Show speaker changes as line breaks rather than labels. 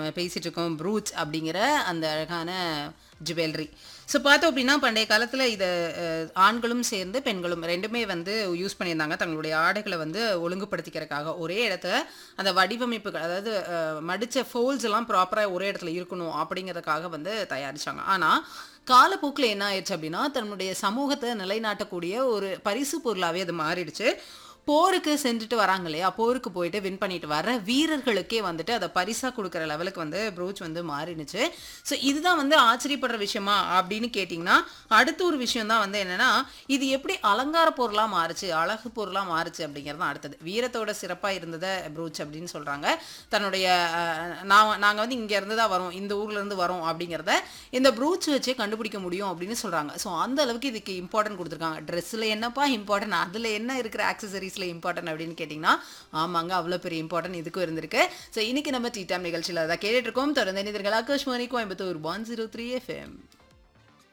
பேசிட்டு இருக்கோம் ப்ரூச் அப்படிங்கிற அந்த அழகான ஜுவல்லரி ஸோ பார்த்தோம் அப்படின்னா பண்டைய காலத்தில் இதை அஹ், ஆண்களும் சேர்ந்து பெண்களும் ரெண்டுமே வந்து யூஸ் பண்ணியிருந்தாங்க தங்களுடைய ஆடைகளை வந்து ஒழுங்குபடுத்திக்கிறதுக்காக ஒரே இடத்துல அந்த வடிவமைப்புகள் அதாவது அஹ், மடிச்ச ஃபோல்ஸ் எல்லாம் ப்ராப்பராக ஒரே இடத்துல இருக்கணும் அப்படிங்கிறதுக்காக வந்து தயாரிச்சாங்க ஆனால் காலப்போக்கில் என்ன ஆயிடுச்சு அப்படின்னா தன்னுடைய சமூகத்தை நிலைநாட்டக்கூடிய ஒரு பரிசு பொருளாகவே அது மாறிடுச்சு போருக்கு சென்றுட்டு வராங்க இல்லையா போருக்கு போயிட்டு வின் பண்ணிட்டு வர வீரர்களுக்கே வந்துட்டு அதை பரிசா கொடுக்குற லெவலுக்கு வந்து ப்ரோச் வந்து மாறினுச்சு ஸோ இதுதான் வந்து ஆச்சரியப்படுற விஷயமா அப்படின்னு கேட்டிங்கன்னா அடுத்த ஒரு விஷயம் தான் வந்து என்னன்னா இது எப்படி அலங்கார பொருளாக மாறுச்சு அழகு பொருளாக மாறுச்சு அப்படிங்கிறது தான் அடுத்தது வீரத்தோட சிறப்பாக இருந்ததை ப்ரோச் அப்படின்னு சொல்கிறாங்க தன்னுடைய அஹ், நான் நாங்கள் வந்து இங்கே இருந்து தான் வரோம் இந்த ஊர்ல இருந்து வரோம் அப்படிங்கிறத இந்த ப்ரூச் வச்சே கண்டுபிடிக்க முடியும் அப்படின்னு சொல்கிறாங்க ஸோ அந்த அளவுக்கு இதுக்கு இம்பார்ட்டன்ட் கொடுத்துருக்காங்க ட்ரெஸ்ஸில் என்னப்பா இம்பார்ட்டன்ட் அதில் என்ன இருக்கிற ஆக்சசரிஸில் இம்பார்ட்டன்ட் அப்படின்னு கேட்டிங்கன்னா ஆமாங்க அவ்வளோ பெரிய இம்பார்ட்டன்ட் இதுக்கும் இருந்திருக்கு ஸோ இன்னைக்கு நம்ம டீ டைம் நிகழ்ச்சியில் அதான் கேட்டுட்டு இருக்கோம் தொடர்ந்து இணைந்தர்கள் Akashvani Coimbatore one zero three FM